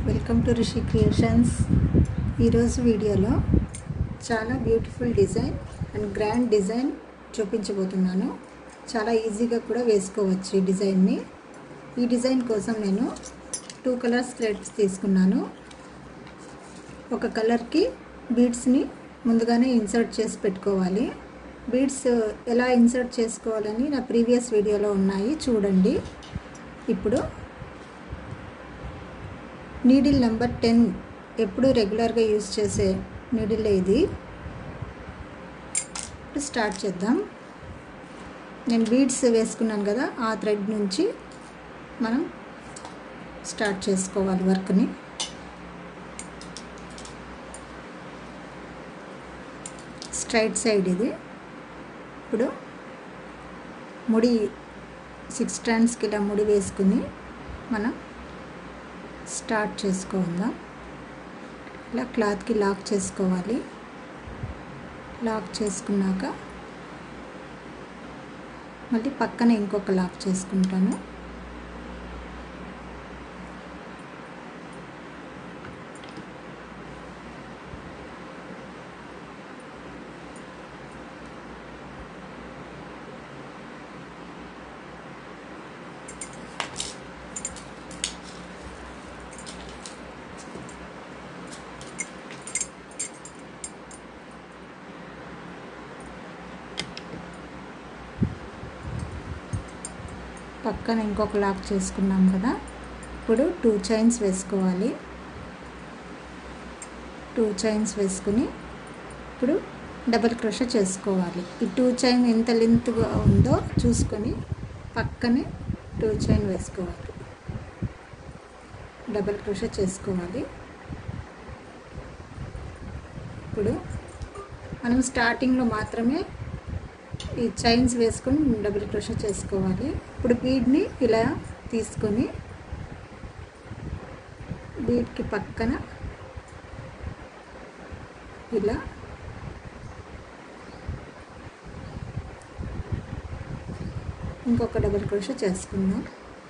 welcome to Rishi creations ఈరోజు వీడియోలో చాలా beautiful design and grand design చూపించబోతున్నాను చాలా ఈజీగా కూడా వేసుకోవచ్చు ఈ డిజైన్ని ఈ డిజైన్ కోసం నేను టూ కలర్స్ థ్రెడ్స్ తీసుకున్నాను ఒక కలర్కి బీడ్స్ని ముందుగానే ఇన్సర్ట్ చేసి పెట్టుకోవాలి బీడ్స్ ఎలా ఇన్సర్ట్ చేసుకోవాలని నా ప్రీవియస్ వీడియోలో ఉన్నాయి చూడండి ఇప్పుడు నీడిల్ నెంబర్ టెన్ ఎప్పుడు రెగ్యులర్గా యూజ్ చేసే నీడిల్ ఇది ఇప్పుడు స్టార్ట్ చేద్దాం నేను బీడ్స్ వేసుకున్నాను కదా ఆ థ్రెడ్ నుంచి మనం స్టార్ట్ చేసుకోవాలి వర్క్ని స్ట్రైట్ సైడ్ ఇది ఇప్పుడు ముడి సిక్స్ స్టాండ్స్కి ఇలా ముడి వేసుకుని మనం స్టార్ట్ చేసుకుందాం ఇలా క్లాత్కి లాక్ చేసుకోవాలి లాక్ చేసుకున్నాక మళ్ళీ పక్కన ఇంకొక లాక్ చేసుకుంటాను పక్కన ఇంకొక లాక్ చేసుకున్నాం కదా ఇప్పుడు టూ చైన్స్ వేసుకోవాలి టూ చైన్స్ వేసుకుని ఇప్పుడు డబల్ క్రోష చేసుకోవాలి ఈ టూ చైన్ ఎంత లెంత్గా ఉందో చూసుకొని పక్కనే టూ చైన్ వేసుకోవాలి డబల్ క్రోష చేసుకోవాలి ఇప్పుడు మనం స్టార్టింగ్లో మాత్రమే ఈ చైన్స్ వేసుకొని డబుల్ క్రోష చేసుకోవాలి ఇప్పుడు బీడ్ని ఇలా తీసుకొని బీడ్కి పక్కన ఇలా ఇంకొక డబుల్ క్రోష చేసుకుందాం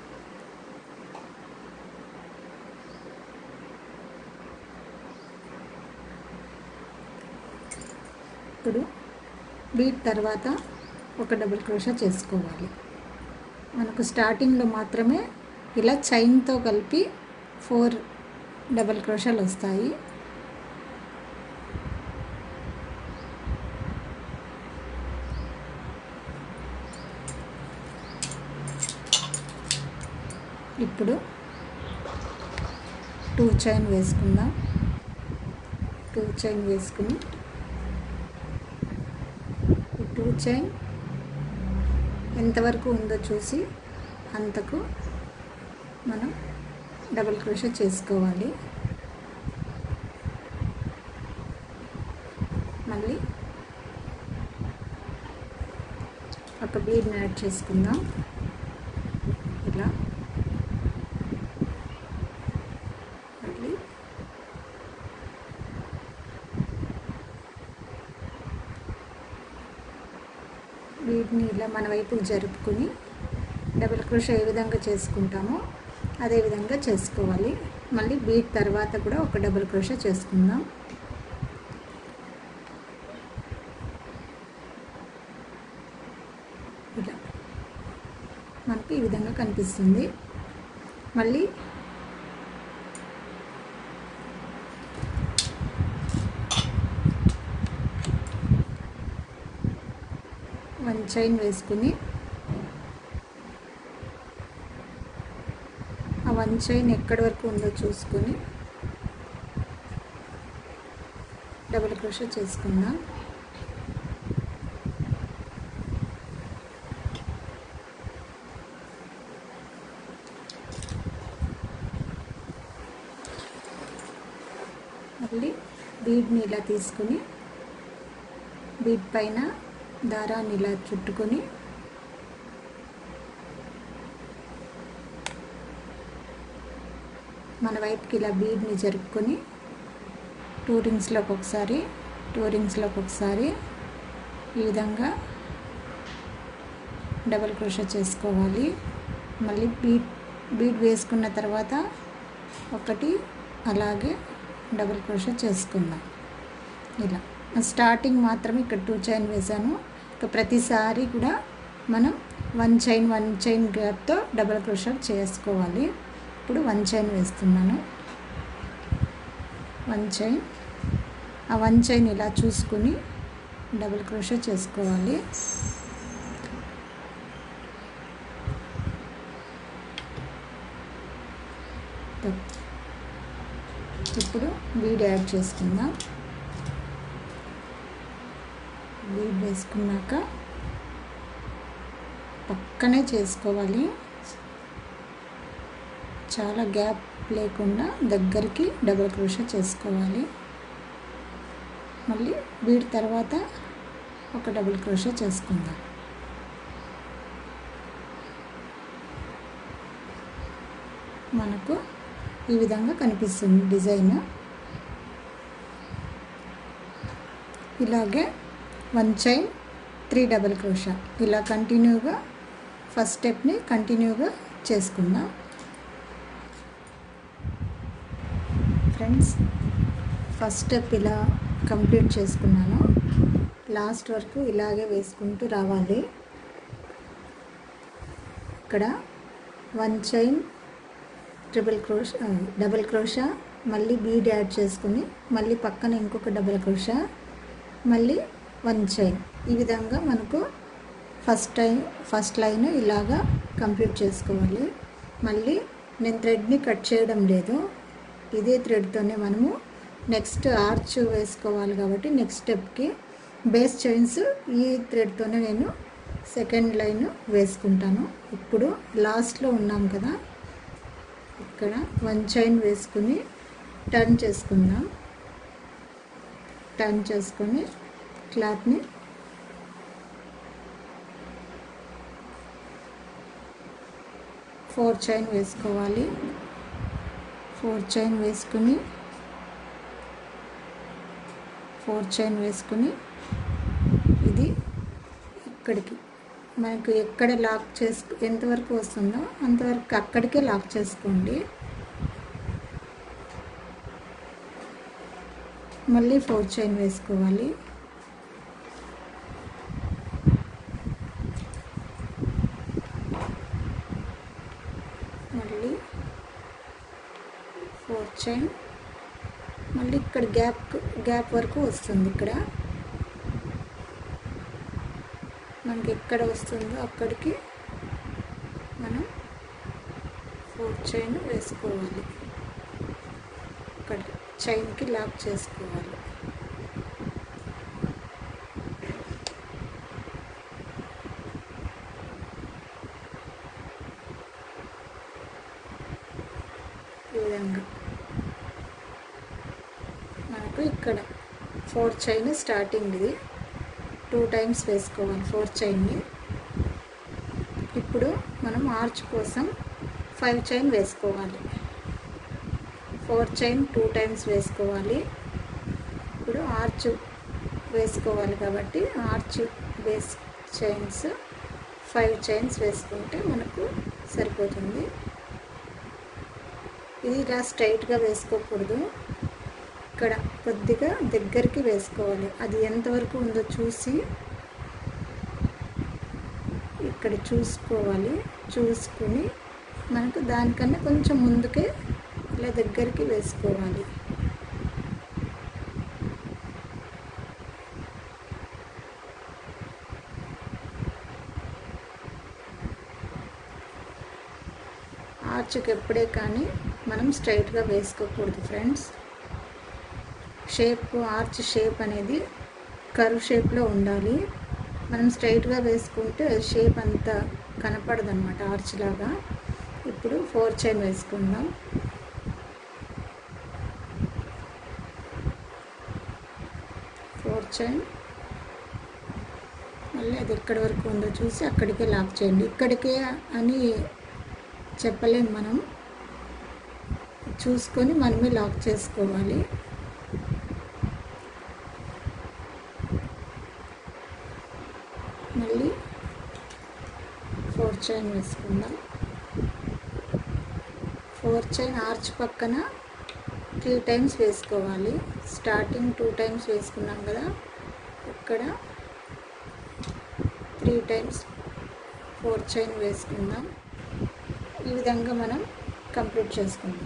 ఇప్పుడు బీట్ తర్వాత ఒక డబుల్ క్రోషా చేసుకోవాలి మనకు స్టార్టింగ్లో మాత్రమే ఇలా చైన్తో కలిపి ఫోర్ డబుల్ క్రోషాలు వస్తాయి ఇప్పుడు టూ చైన్ వేసుకుందాం టూ చైన్ వేసుకుని టూ చైన్ ఎంతవరకు ఉందో చూసి అంతకు మనం డబుల్ క్రోష చేసుకోవాలి మళ్ళీ ఒక బీడ్ని యాడ్ చేసుకుందాం ఇలా మళ్ళీ వీటిని ఇలా మన వైపుకు జరుపుకుని డబుల్ క్రోష ఏ విధంగా చేసుకుంటామో అదే విధంగా చేసుకోవాలి మళ్ళీ బీట్ తర్వాత కూడా ఒక డబుల్ క్రోష చేసుకుందాం ఇలా మనకి ఈ విధంగా కనిపిస్తుంది మళ్ళీ వన్ చైన్ వేసుకుని ఆ వన్ చైన్ ఎక్కడి వరకు ఉందో చూసుకొని డబుల్ క్రోష చేసుకుందాం మళ్ళీ బీడ్ని ఇలా తీసుకుని బీడ్ పైన దారాన్ని ఇలా చుట్టుకొని మన వైపుకి ఇలా బీడ్ని జరుపుకొని టూ రింగ్స్లోకి ఒకసారి టూ రింగ్స్లోకి ఒకసారి ఈ విధంగా డబల్ క్రోషా చేసుకోవాలి మళ్ళీ బీట్ బీడ్ వేసుకున్న తర్వాత ఒకటి అలాగే డబుల్ క్రోషా చేసుకుందాం ఇలా స్టార్టింగ్ మాత్రం ఇక్కడ టూ చైన్ వేసాను ఇక ప్రతిసారి కూడా మనం వన్ చైన్ వన్ చైన్ గ్యాప్తో డబుల్ క్రోషా చేసుకోవాలి ఇప్పుడు వన్ చైన్ వేస్తున్నాను వన్ చైన్ ఆ వన్ చైన్ ఇలా చూసుకుని డబుల్ క్రోషా చేసుకోవాలి ఇప్పుడు బీడ్ యాడ్ చేసుకుందాం బీడ్ వేసుకున్నాక పక్కనే చేసుకోవాలి చాలా గ్యాప్ లేకుండా దగ్గరికి డబుల్ క్రోషా చేసుకోవాలి మళ్ళీ బీడ్ తర్వాత ఒక డబుల్ క్రోషా చేసుకుందాం మనకు ఈ విధంగా కనిపిస్తుంది డిజైన్ ఇలాగే one chain three double crochet ఇలా కంటిన్యూగా ఫస్ట్ స్టెప్ని కంటిన్యూగా చేసుకుందాం ఫ్రెండ్స్ ఫస్ట్ స్టెప్ ఇలా కంప్లీట్ చేసుకున్నాను లాస్ట్ వరకు ఇలాగే వేసుకుంటూ రావాలి ఇక్కడ one chain triple crochet double crochet మళ్ళీ బీడ్ యాడ్ చేసుకుని మళ్ళీ పక్కన ఇంకొక డబుల్ క్రోషా మళ్ళీ వన్ చైన్ ఈ విధంగా మనకు ఫస్ట్ టైం ఫస్ట్ లైన్ ఇలాగా కంప్లీట్ చేసుకోవాలి మళ్ళీ నేను థ్రెడ్ని కట్ చేయడం లేదు ఇదే థ్రెడ్తోనే మనము నెక్స్ట్ ఆర్చ్ వేసుకోవాలి కాబట్టి నెక్స్ట్ స్టెప్కి బేస్ చైన్స్ ఈ థ్రెడ్తోనే నేను సెకండ్ లైన్ వేసుకుంటాను ఇప్పుడు లాస్ట్లో ఉన్నాం కదా ఇక్కడ వన్ చైన్ వేసుకుని టర్న్ చేసుకుందాం టర్న్ చేసుకొని క్లాత్ని ఫోర్ చైన్ వేసుకోవాలి ఫోర్ చైన్ వేసుకుని ఫోర్ చైన్ వేసుకుని ఇది ఇక్కడికి మనకు ఎక్కడ లాక్ చేసుకు ఎంతవరకు వస్తుందో అంతవరకు అక్కడికే లాక్ చేసుకోండి మళ్ళీ ఫోర్ చైన్ వేసుకోవాలి మళ్ళీ ఫోర్ చైన్ మళ్ళీ ఇక్కడ గ్యాప్ గ్యాప్ వరకు వస్తుంది ఇక్కడ మనకి ఎక్కడ వస్తుందో అక్కడికి మనం ఫోర్ చైన్ వేసుకోవాలి ఇక్కడ చైన్కి లాక్ చేసుకోవాలి ఈ విధంగా మనకు ఇక్కడ ఫోర్ చైన్ స్టార్టింగ్ ఇది టూ టైమ్స్ వేసుకోవాలి ఫోర్ చైన్ని ఇప్పుడు మనం ఆర్చ్ కోసం ఫైవ్ చైన్ వేసుకోవాలి ఫోర్ చైన్ టూ టైమ్స్ వేసుకోవాలి ఇప్పుడు ఆర్చ్ వేసుకోవాలి కాబట్టి arch base chains five chains వేసుకుంటే మనకు సరిపోతుంది ఇది ఇలా స్ట్రైట్గా వేసుకోకూడదు ఇక్కడ కొద్దిగా దగ్గరికి వేసుకోవాలి అది ఎంతవరకు ఉందో చూసి ఇక్కడ చూసుకోవాలి చూసుకుని మనకు దానికన్నా కొంచెం ముందుకే ఇలా దగ్గరికి వేసుకోవాలి ఆర్చ్కి ఎప్పుడే కానీ మనం స్ట్రైట్గా వేసుకోకూడదు ఫ్రెండ్స్ షేప్ ఆర్చ్ షేప్ అనేది కర్వ్ షేప్లో ఉండాలి మనం స్ట్రైట్గా వేసుకుంటే షేప్ అంతా కనపడదు అనమాట ఆర్చ్ లాగా ఇప్పుడు ఫోర్ చైన్ వేసుకుందాం ఫోర్ చైన్ మళ్ళీ అది ఎక్కడి వరకు ఉందో చూసి అక్కడికే లాక్ చేయండి ఇక్కడికే అని చెప్పలేం మనం చూసుకొని మనమే లాక్ చేసుకోవాలి మళ్ళీ ఫోర్ చైన్ వేసుకుందాం ఫోర్ చైన్ ఆర్చ్ పక్కన త్రీ టైమ్స్ వేసుకోవాలి స్టార్టింగ్ టూ టైమ్స్ వేసుకున్నాం కదా ఇక్కడ త్రీ టైమ్స్ ఫోర్ చైన్ వేసుకుందాం ఈ విధంగా మనం కంప్లీట్ చేసుకుందాం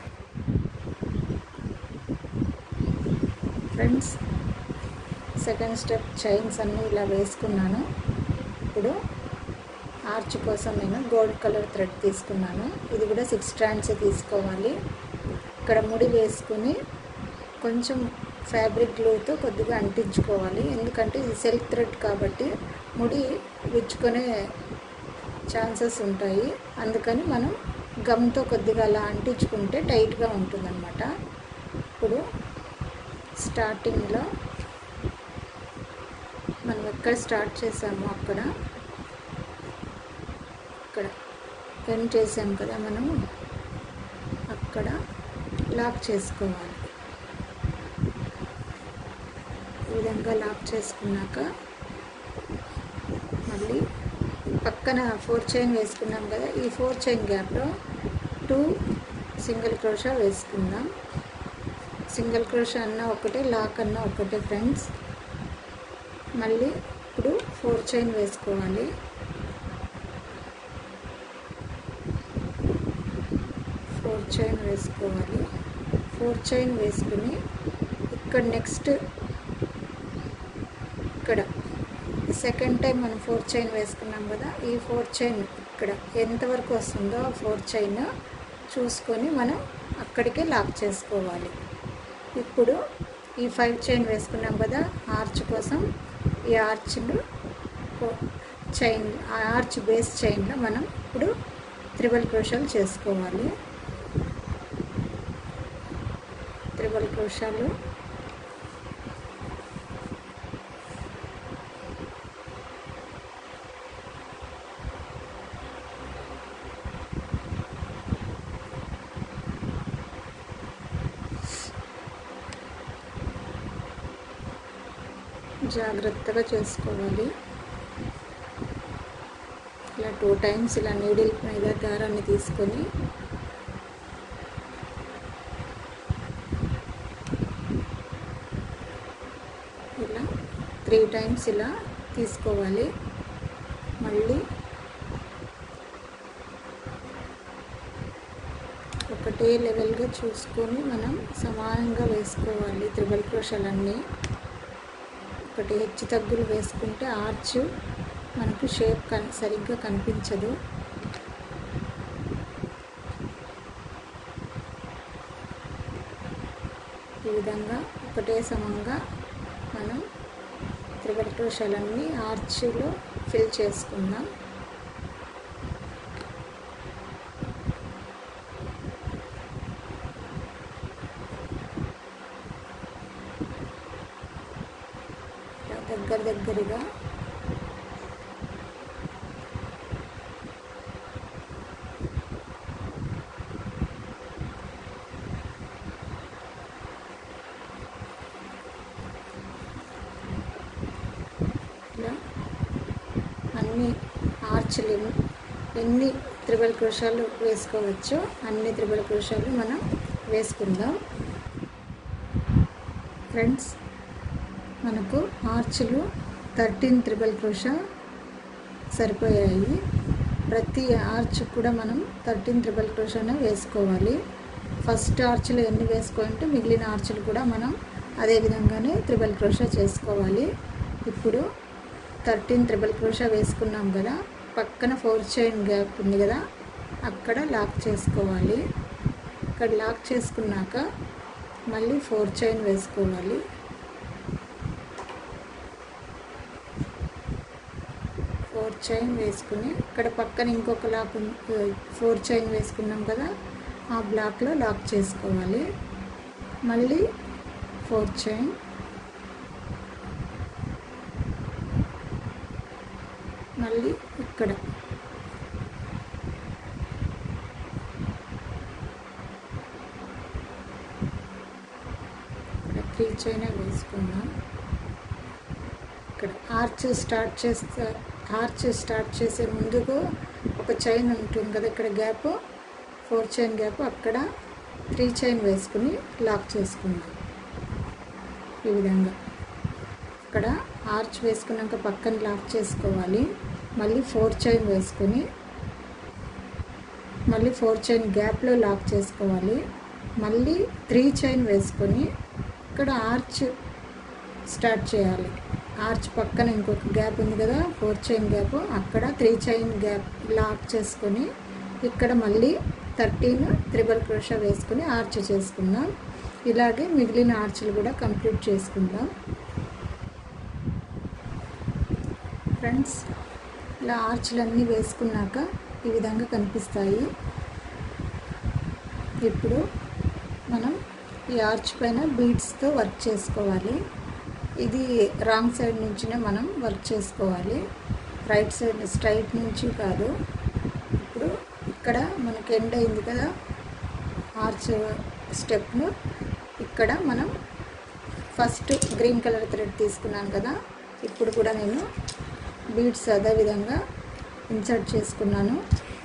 ఫ్రెండ్స్ సెకండ్ స్టెప్ చైన్స్ అన్నీ ఇలా వేసుకున్నాను ఇప్పుడు ఆర్చ్ కోసం నేను గోల్డ్ కలర్ థ్రెడ్ తీసుకున్నాను ఇది కూడా సిక్స్ స్ట్రాండ్స్ తీసుకోవాలి ఇక్కడ ముడి వేసుకుని కొంచెం ఫ్యాబ్రిక్ గ్లూతో కొద్దిగా అంటించుకోవాలి ఎందుకంటే ఇది సిల్క్ థ్రెడ్ కాబట్టి ముడి విచ్చుకునే ఛాన్సెస్ ఉంటాయి అందుకని మనం గమ్తో కొద్దిగా అలా అంటించుకుంటే టైట్గా ఉంటుందన్నమాట ఇప్పుడు స్టార్టింగ్లో మనం ఎక్కడ స్టార్ట్ చేసామో అక్కడ ఇక్కడ ఎండ్ చేసాం కదా మనం అక్కడ లాక్ చేసుకోవాలి ఈ విధంగా లాక్ చేసుకున్నాక మళ్ళీ పక్కన ఫోర్ చైన్ వేసుకున్నాం కదా ఈ ఫోర్ చైన్ గ్యాప్లో టూ సింగిల్ క్రోషా వేసుకుందాం సింగిల్ క్రోషా అన్న ఒకటే లాక్ అన్న ఒకటే ఫ్రెండ్స్ మళ్ళీ ఇప్పుడు ఫోర్ చైన్ వేసుకోవాలి ఫోర్ చైన్ వేసుకోవాలి ఫోర్ చైన్ వేసుకుని ఇక్కడ నెక్స్ట్ ఇక్కడ సెకండ్ టైం మనం ఫోర్ చైన్ వేసుకున్నాం కదా ఈ ఫోర్ చైన్ ఇక్కడ ఎంతవరకు వస్తుందో ఆ ఫోర్ చైన్ చూసుకొని మనం అక్కడికే లాక్ చేసుకోవాలి ఇప్పుడు ఈ ఫైవ్ చైన్ వేసుకున్నాం కదా ఆర్చ్ కోసం ఈ ఆర్చ్ను చైన్ ఆ ఆర్చ్ బేస్ చైన్లో మనం ఇప్పుడు త్రిబల్ క్రోషాలు చేసుకోవాలి త్రిబల్ క్రోషాలు జాగ్రత్తగా చేసుకోవాలి ఇలా టూ టైమ్స్ ఇలా నీడిల్ మీద దారాన్ని తీసుకొని ఇలా త్రీ టైమ్స్ ఇలా తీసుకోవాలి మళ్ళీ ఒకటే లెవెల్గా చూసుకొని మనం సమానంగా వేసుకోవాలి త్రిబల్ క్రోషాలన్నీ ఒకటి హెచ్చు తగ్గులు వేసుకుంటే ఆర్చ్ మనకు షేప్ కన్ సరిగ్గా కనిపించదు ఈ విధంగా ఒకటే సమంగా మనం త్రిబల్ క్రోషాలన్నీ ఆర్చ్లో ఫిల్ చేసుకుందాం దగ్గర దగ్గరగా ఇలా అన్ని ఆర్చ్లు ఎన్ని- ఎన్ని త్రిబల్ క్రోషాలు వేసుకోవచ్చో అన్ని త్రిబల్ క్రోషాలు మనం వేసుకుందాం ఫ్రెండ్స్ మనకు ఆర్చ్లు థర్టీన్ త్రిబల్ క్రోషా సరిపోయాయి ప్రతి ఆర్చ్ కూడా మనం థర్టీన్ త్రిబల్ క్రోషానే వేసుకోవాలి ఫస్ట్ ఆర్చ్లో ఎన్ని వేసుకోవాలంటే మిగిలిన ఆర్చ్లు కూడా మనం అదే విధంగానే త్రిబల్ క్రోషా చేసుకోవాలి ఇప్పుడు థర్టీన్ త్రిబల్ క్రోషా వేసుకున్నాం కదా పక్కన ఫోర్ చైన్ గ్యాప్ ఉంది కదా అక్కడ లాక్ చేసుకోవాలి ఇక్కడ లాక్ చేసుకున్నాక మళ్ళీ ఫోర్ చైన్ వేసుకోవాలి ఫోర్ చైన్ వేసుకుని ఇక్కడ పక్కన ఇంకొక లాక్ ఫోర్ చైన్ వేసుకున్నాం కదా ఆ బ్లాక్లో లాక్ చేసుకోవాలి మళ్ళీ ఫోర్ చైన్ మళ్ళీ ఇక్కడ ఇక్కడ త్రీ చైన్ వేసుకుందాం ఇక్కడ ఆర్చ్ స్టార్ట్ చేస్తే ఆర్చ్ స్టార్ట్ చేసే ముందుకు ఒక చైన్ ఉంటుంది కదా ఇక్కడ గ్యాప్ ఫోర్ చైన్ గ్యాప్ అక్కడ త్రీ చైన్ వేసుకుని లాక్ చేసుకుందాం ఈ విధంగా ఇక్కడ ఆర్చ్ వేసుకున్నాక పక్కన లాక్ చేసుకోవాలి మళ్ళీ ఫోర్ చైన్ వేసుకుని మళ్ళీ ఫోర్ చైన్ గ్యాప్లో లాక్ చేసుకోవాలి మళ్ళీ త్రీ చైన్ వేసుకొని ఇక్కడ ఆర్చ్ స్టార్ట్ చేయాలి ఆర్చ్ పక్కన ఇంకొక గ్యాప్ ఉంది కదా ఫోర్ చైన్ గ్యాప్ అక్కడ త్రీ చైన్ గ్యాప్ లాక్ చేసుకొని ఇక్కడ మళ్ళీ థర్టీన్ త్రిబల్ క్రోషా వేసుకొని ఆర్చ్ చేసుకుందాం ఇలాగే మిగిలిన ఆర్చ్లు కూడా కంప్లీట్ చేసుకుందాం ఫ్రెండ్స్ ఇలా ఆర్చ్లన్నీ వేసుకున్నాక ఈ విధంగా కనిపిస్తాయి ఇప్పుడు మనం ఈ ఆర్చ్ పైన బీడ్స్తో వర్క్ చేసుకోవాలి ఇది రాంగ్ సైడ్ నుంచినే మనం వర్క్ చేసుకోవాలి రైట్ సైడ్ స్ట్రైట్ నుంచి కాదు ఇప్పుడు ఇక్కడ మనకి ఎండ్ అయింది కదా ఆర్చ్ స్టెప్ను ఇక్కడ మనం ఫస్ట్ గ్రీన్ కలర్ థ్రెడ్ తీసుకున్నాను కదా ఇప్పుడు కూడా నేను బీడ్స్ అదే విధంగా ఇన్సర్ట్ చేసుకున్నాను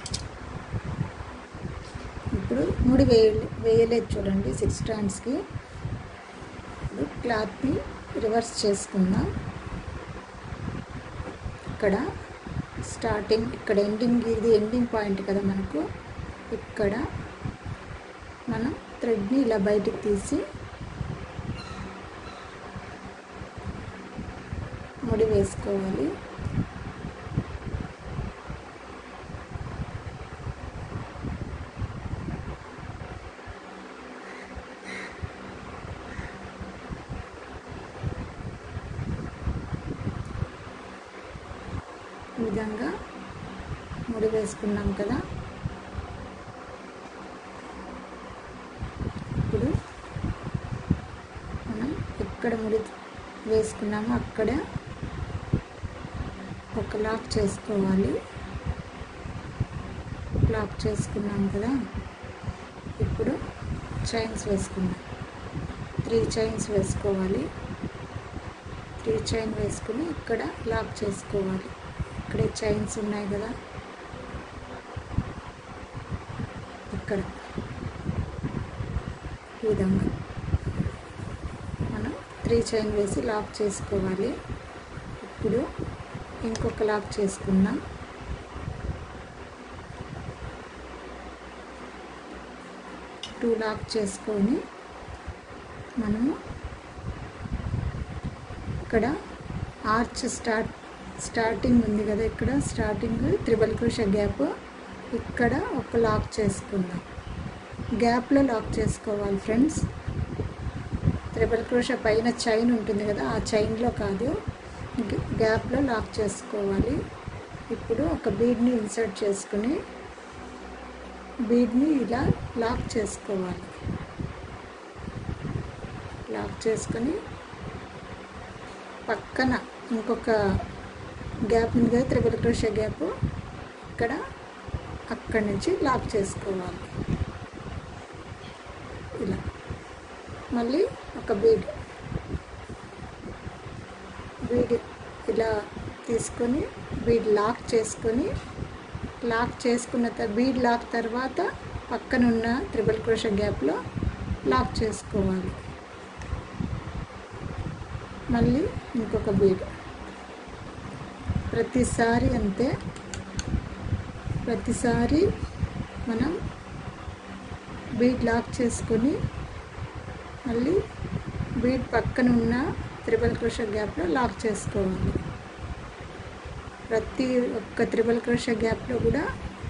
ఇప్పుడు ముడి వేయ వేయలేదు చూడండి సిక్స్ స్టాండ్స్కి ఇప్పుడు క్లాత్ని రివర్స్ చేసుకుందాం ఇక్కడ స్టార్టింగ్ ఇక్కడ ఎండింగ్ ఇది ఎండింగ్ పాయింట్ కదా మనకు ఇక్కడ మనం థ్రెడ్ని ఇలా బయటికి తీసి ముడి వేసుకోవాలి ఈ విధంగా ముడి వేసుకున్నాం కదా ఇప్పుడు మనం ఎక్కడ ముడి వేసుకున్నామో అక్కడ ఒక లాక్ చేసుకోవాలి లాక్ చేసుకున్నాం కదా ఇప్పుడు చైన్స్ వేసుకున్నాం త్రీ చైన్స్ వేసుకోవాలి త్రీ చైన్ వేసుకుని ఇక్కడ లాక్ చేసుకోవాలి ఇక్కడే చైన్స్ ఉన్నాయి కదా ఇక్కడ ఈ విధంగా మనం త్రీ చైన్ వేసి లాక్ చేసుకోవాలి ఇప్పుడు ఇంకొక లాక్ చేసుకుందాం టూ లాక్ చేసుకొని మనము ఇక్కడ ఆర్చ్ స్టార్ట్ స్టార్టింగ్ ఉంది కదా ఇక్కడ స్టార్టింగ్ త్రిబల్ క్రోష గ్యాప్ ఇక్కడ ఒక లాక్ చేసుకుందాం గ్యాప్లో లాక్ చేసుకోవాలి ఫ్రెండ్స్ త్రిబల్ క్రోష పైన చైన్ ఉంటుంది కదా ఆ చైన్లో కాదు గ్యాప్లో లాక్ చేసుకోవాలి ఇప్పుడు ఒక బీడ్ని ఇన్సర్ట్ చేసుకుని బీడ్ని ఇలా లాక్ చేసుకోవాలి లాక్ చేసుకొని పక్కన ఇంకొక గ్యాప్ ఉంది కదా త్రిబుల్ క్రోషే గ్యాప్ ఇక్కడ అక్కడి నుంచి లాక్ చేసుకోవాలి ఇలా మళ్ళీ ఒక బీడ్ బీడ్ ఇలా తీసుకొని బీడ్ లాక్ చేసుకొని లాక్ చేసుకున్న తర్వాత బీడ్ లాక్ తర్వాత పక్కనున్న త్రిబుల్ క్రోష గ్యాప్లో లాక్ చేసుకోవాలి మళ్ళీ ఇంకొక బీడ్ ప్రతిసారి అంతే ప్రతిసారి మనం బీడ్ లాక్ చేసుకొని మళ్ళీ బీడ్ పక్కన ఉన్న త్రిబల్ క్రోష గ్యాప్లో లాక్ చేసుకోవాలి ప్రతి ఒక్క త్రిబల్ క్రోష గ్యాప్లో కూడా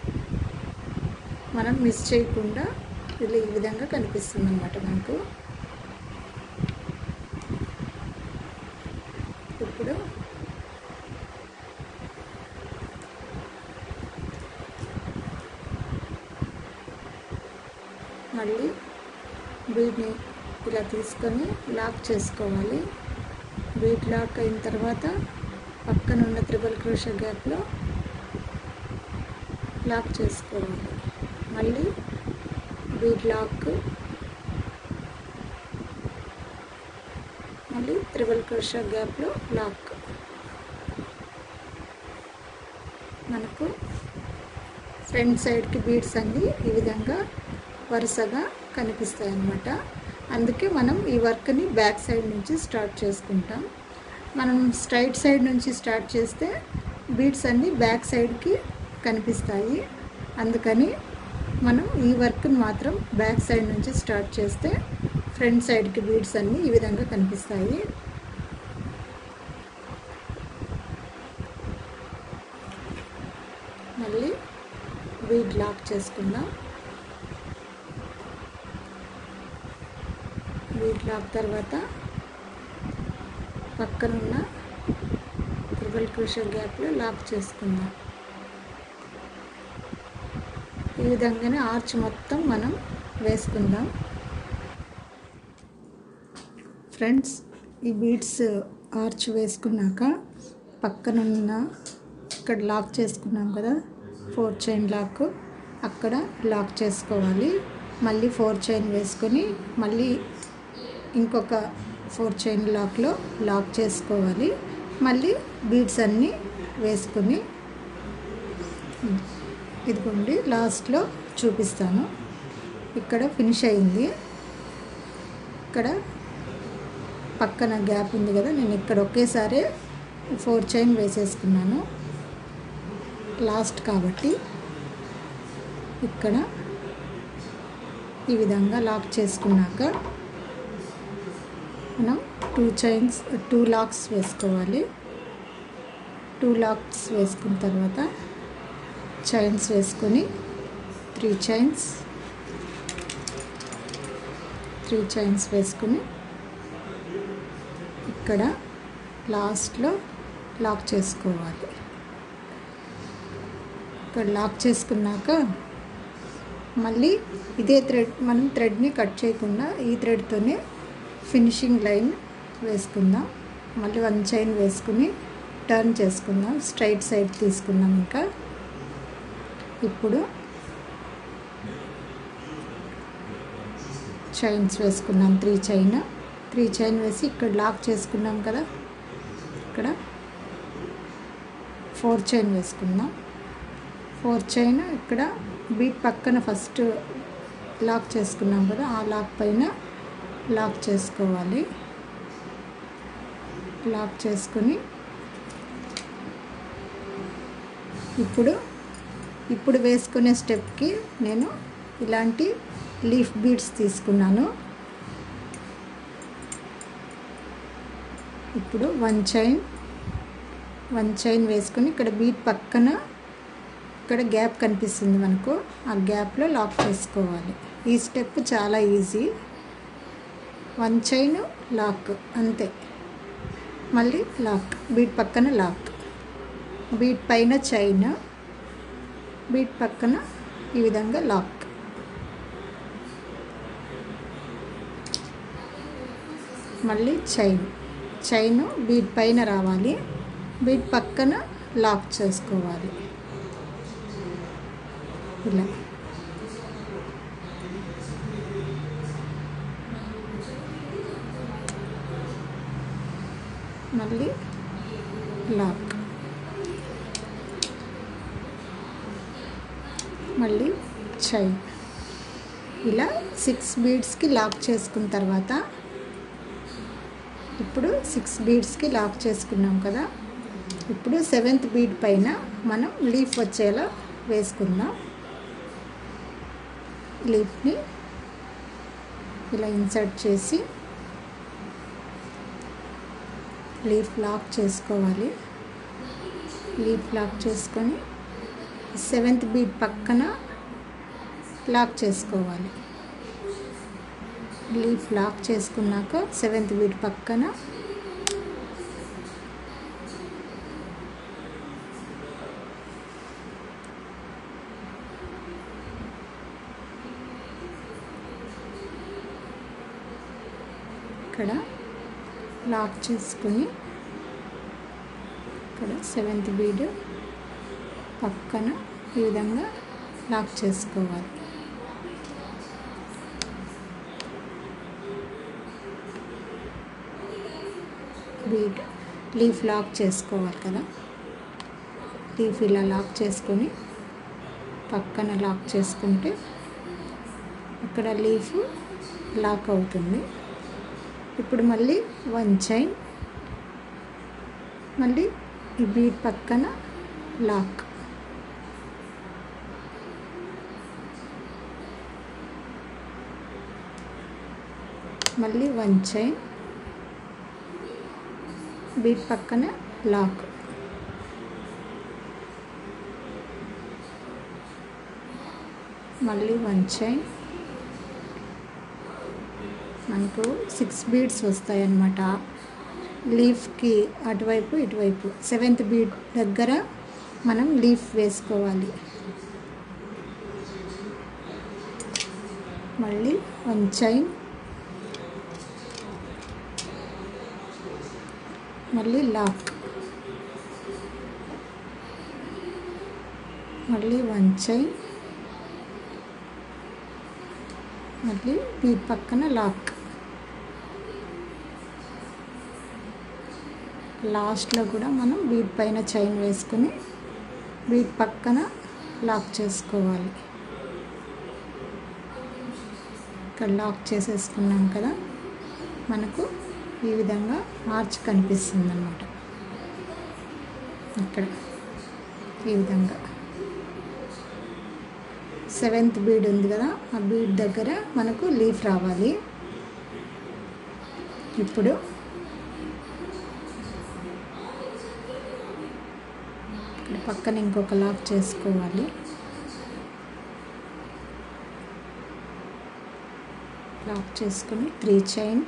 మనం మిస్ చేయకుండా ఇలా ఈ విధంగా కనిపిస్తుంది అన్నమాట మనకు ఇప్పుడు మళ్ళీ బీడ్ని ఇలా తీసుకొని లాక్ చేసుకోవాలి బీడ్ లాక్ అయిన తర్వాత పక్కన ఉన్న త్రిబల్ క్రోష గ్యాప్లో లాక్ చేసుకోవాలి మళ్ళీ బీడ్ లాక్ మళ్ళీ త్రిబల్ క్రోష గ్యాప్లో లాక్ మనకు ఫ్రంట్ సైడ్కి బీడ్స్ అన్నీ ఈ విధంగా వరుసగా కనిపిస్తాయి అన్నమాట అందుకే మనం ఈ వర్క్ని బ్యాక్ సైడ్ నుంచి స్టార్ట్ చేసుకుంటాం మనం స్ట్రైట్ సైడ్ నుంచి స్టార్ట్ చేస్తే బీడ్స్ అన్నీ బ్యాక్ సైడ్కి కనిపిస్తాయి అందుకని మనం ఈ వర్క్ని మాత్రం బ్యాక్ సైడ్ నుంచి స్టార్ట్ చేస్తే ఫ్రంట్ సైడ్కి బీడ్స్ అన్నీ ఈ విధంగా కనిపిస్తాయి మళ్ళీ బీడ్ లాక్ చేసుకుందాం బీడ్ లాక్ తర్వాత పక్కనున్న త్రిబుల్ క్రూషర్ గ్యాప్లో లాక్ చేసుకుందాం ఈ విధంగానే ఆర్చ్ మొత్తం మనం వేసుకుందాం ఫ్రెండ్స్ ఈ బీడ్స్ ఆర్చ్ వేసుకున్నాక పక్కనున్న ఇక్కడ లాక్ చేసుకున్నాం కదా ఫోర్ చైన్ లాక్ అక్కడ లాక్ చేసుకోవాలి మళ్ళీ ఫోర్ చైన్ వేసుకొని మళ్ళీ ఇంకొక ఫోర్ చైన్ లాక్లో లాక్ చేసుకోవాలి మళ్ళీ బీడ్స్ అన్నీ వేసుకొని ఇదిగోండి లాస్ట్లో చూపిస్తాను ఇక్కడ ఫినిష్ అయింది ఇక్కడ పక్కన గ్యాప్ ఉంది కదా నేను ఇక్కడ ఒకేసారి ఫోర్ చైన్ వేసేసుకున్నాను లాస్ట్ కాబట్టి ఇక్కడ ఈ విధంగా లాక్ చేసుకున్నాక మనం టూ చైన్స్ టూ లాక్స్ వేసుకోవాలి టూ లాక్స్ వేసుకున్న తర్వాత చైన్స్ వేసుకొని త్రీ చైన్స్ త్రీ చైన్స్ వేసుకుని ఇక్కడ లాస్ట్లో లాక్ చేసుకోవాలి ఇక్కడ లాక్ చేసుకున్నాక మళ్ళీ ఇదే థ్రెడ్ మనం థ్రెడ్ని కట్ చేయకుండా ఈ థ్రెడ్తోనే ఫినిషింగ్ లైన్ వేసుకుందాం మళ్ళీ వన్ చైన్ వేసుకుని టర్న్ చేసుకుందాం స్ట్రైట్ సైడ్ తీసుకుందాం ఇంకా ఇప్పుడు చైన్స్ వేసుకున్నాం త్రీ చైన్ త్రీ చైన్ వేసి ఇక్కడ లాక్ చేసుకున్నాం కదా ఇక్కడ ఫోర్ చైన్ వేసుకుందాం ఫోర్ చైన్ ఇక్కడ బీట్ పక్కన ఫస్ట్ లాక్ చేసుకున్నాం కదా ఆ లాక్ పైన లాక్ చేసుకోవాలి లాక్ చేసుకుని ఇప్పుడు ఇప్పుడు వేసుకునే స్టెప్కి నేను ఇలాంటి లీఫ్ బీడ్స్ తీసుకున్నాను ఇప్పుడు వన్ చైన్ వన్ చైన్ వేసుకొని ఇక్కడ బీట్ పక్కన ఇక్కడ గ్యాప్ కనిపిస్తుంది మనకు ఆ గ్యాప్లో లాక్ చేసుకోవాలి ఈ స్టెప్ చాలా ఈజీ వన్ చైన్ లాక్ అంతే మళ్ళీ లాక్ బీట్ పక్కన లాక్ బీట్ పైన చైన్ బీట్ పక్కన ఈ విధంగా లాక్ మళ్ళీ చైన్ చైన్ బీట్ పైన రావాలి బీట్ పక్కన లాక్ చేసుకోవాలి ఇలా మళ్ళీ లాక్ మళ్ళీ చైన్ ఇలా సిక్స్ బీడ్స్కి లాక్ చేసుకున్న తర్వాత ఇప్పుడు సిక్స్ బీడ్స్కి లాక్ చేసుకున్నాం కదా ఇప్పుడు సెవెంత్ బీడ్ పైన మనం లీఫ్ వచ్చేలా వేసుకుందాం లీఫ్ని ఇలా ఇన్సర్ట్ చేసి లీఫ్ లాక్ చేసుకోవాలి లీఫ్ లాక్ చేసుకొని సెవెంత్ బీడ్ పక్కన లాక్ చేసుకోవాలి లీఫ్ లాక్ చేసుకున్నాక సెవెంత్ బీడ్ పక్కన ఇక్కడ లాక్ చేసుకుని ఇక్కడ సెవెంత్ బీడ్ పక్కన ఈ విధంగా లాక్ చేసుకోవాలి బీడ్ లీఫ్ లాక్ చేసుకోవాలి కదా లీఫ్ ఇలా లాక్ చేసుకొని పక్కన లాక్ చేసుకుంటే ఒక ఇక్కడ లీఫ్ లాక్ అవుతుంది ఇప్పుడు మళ్ళీ వన్ చైన్ మళ్ళీ ఈ బీట్ పక్కన లాక్ మళ్ళీ వన్ చైన్ బీట్ పక్కన లాక్ మళ్ళీ వన్ చైన్ మనకు సిక్స్ బీడ్స్ వస్తాయి అన్నమాట లీఫ్కి అటువైపు ఇటువైపు సెవెంత్ బీడ్ దగ్గర మనం లీఫ్ వేసుకోవాలి మళ్ళీ వన్ చైన్ మళ్ళీ లాక్ మళ్ళీ వన్ చైన్ మళ్ళీ బీట్ పక్కన లాక్ లాస్ట్లో కూడా మనం బీట్ పైన చైన్ వేసుకుని బీట్ పక్కన లాక్ చేసుకోవాలి ఇక్కడ లాక్ చేసేసుకున్నాం కదా మనకు ఈ విధంగా ఆర్చ్ కనిపిస్తుంది అన్నమాట ఇక్కడ ఈ విధంగా సెవెంత్ బీడ్ ఉంది కదా ఆ బీడ్ దగ్గర మనకు లీఫ్ రావాలి ఇప్పుడు ఇక్కడ పక్కన ఇంకొక లాక్ చేసుకోవాలి లాక్ చేసుకుని త్రీ చైన్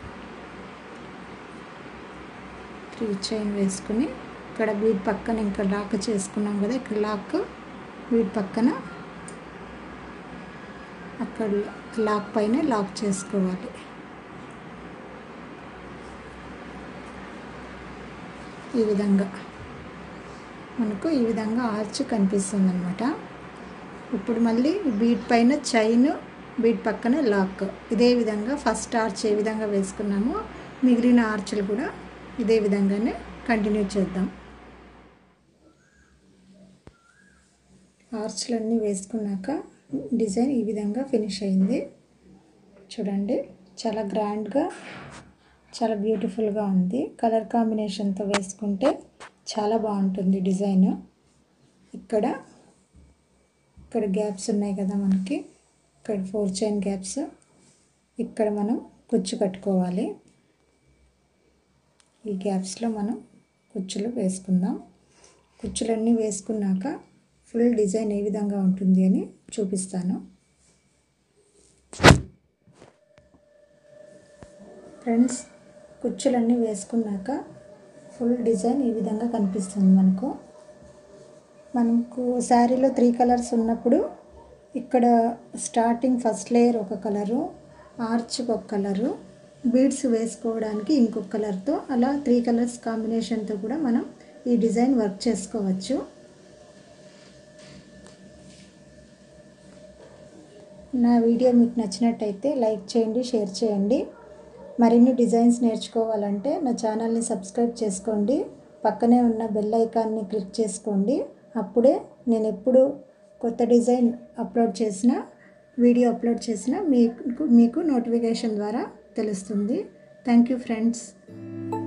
త్రీ చైన్ వేసుకుని ఇక్కడ బీట్ పక్కన ఇంకా లాక్ చేసుకున్నాం కదా ఇక్కడ లాక్ బీట్ పక్కన అక్కడ లాక్ పైన లాక్ చేసుకోవాలి ఈ విధంగా మనకు ఈ విధంగా ఆర్చ్ కనిపిస్తుంది అనమాట ఇప్పుడు మళ్ళీ బీట్ పైన చైన్ బీట్ పక్కన లాక్ ఇదే విధంగా ఫస్ట్ ఆర్చ్ ఏ విధంగా వేసుకున్నామో మిగిలిన ఆర్చులు కూడా ఇదే విధంగానే కంటిన్యూ చేద్దాం ఆర్చ్లన్నీ వేసుకున్నాక డిజైన్ ఈ విధంగా ఫినిష్ అయింది చూడండి చాలా గ్రాండ్గా చాలా బ్యూటిఫుల్గా ఉంది కలర్ కాంబినేషన్తో వేసుకుంటే చాలా బాగుంటుంది డిజైన్ ఇక్కడ ఇక్కడ గ్యాప్స్ ఉన్నాయి కదా మనకి ఇక్కడ ఫోర్ చైన్ గ్యాప్స్ ఇక్కడ మనం కుచ్చు కట్టుకోవాలి ఈ గ్యాప్స్లో మనం కుచ్చులు వేసుకుందాం కుచ్చులన్నీ వేసుకున్నాక ఫుల్ డిజైన్ ఏ విధంగా ఉంటుంది అని చూపిస్తాను ఫ్రెండ్స్ కుచ్చులన్నీ వేసుకున్నాక ఫుల్ డిజైన్ ఈ విధంగా కనిపిస్తుంది మనకు మనకు శారీలో త్రీ కలర్స్ ఉన్నప్పుడు ఇక్కడ స్టార్టింగ్ ఫస్ట్ లేయర్ ఒక కలరు ఆర్చ్ ఒక కలరు బీడ్స్ వేసుకోవడానికి ఇంకొక కలర్తో అలా త్రీ కలర్స్ కాంబినేషన్తో కూడా మనం ఈ డిజైన్ వర్క్ చేసుకోవచ్చు నా వీడియో మీకు నచ్చినట్టయితే లైక్ చేయండి షేర్ చేయండి మరిన్ని డిజైన్స్ నేర్చుకోవాలంటే నా ఛానల్ని సబ్స్క్రైబ్ చేసుకోండి పక్కనే ఉన్న బెల్ ఐకాన్ని క్లిక్ చేసుకోండి అప్పుడే నేను ఎప్పుడు కొత్త డిజైన్ అప్లోడ్ చేసిన వీడియో అప్లోడ్ చేసిన మీకు మీకు నోటిఫికేషన్ ద్వారా తెలుస్తుంది థ్యాంక్ యూ ఫ్రెండ్స్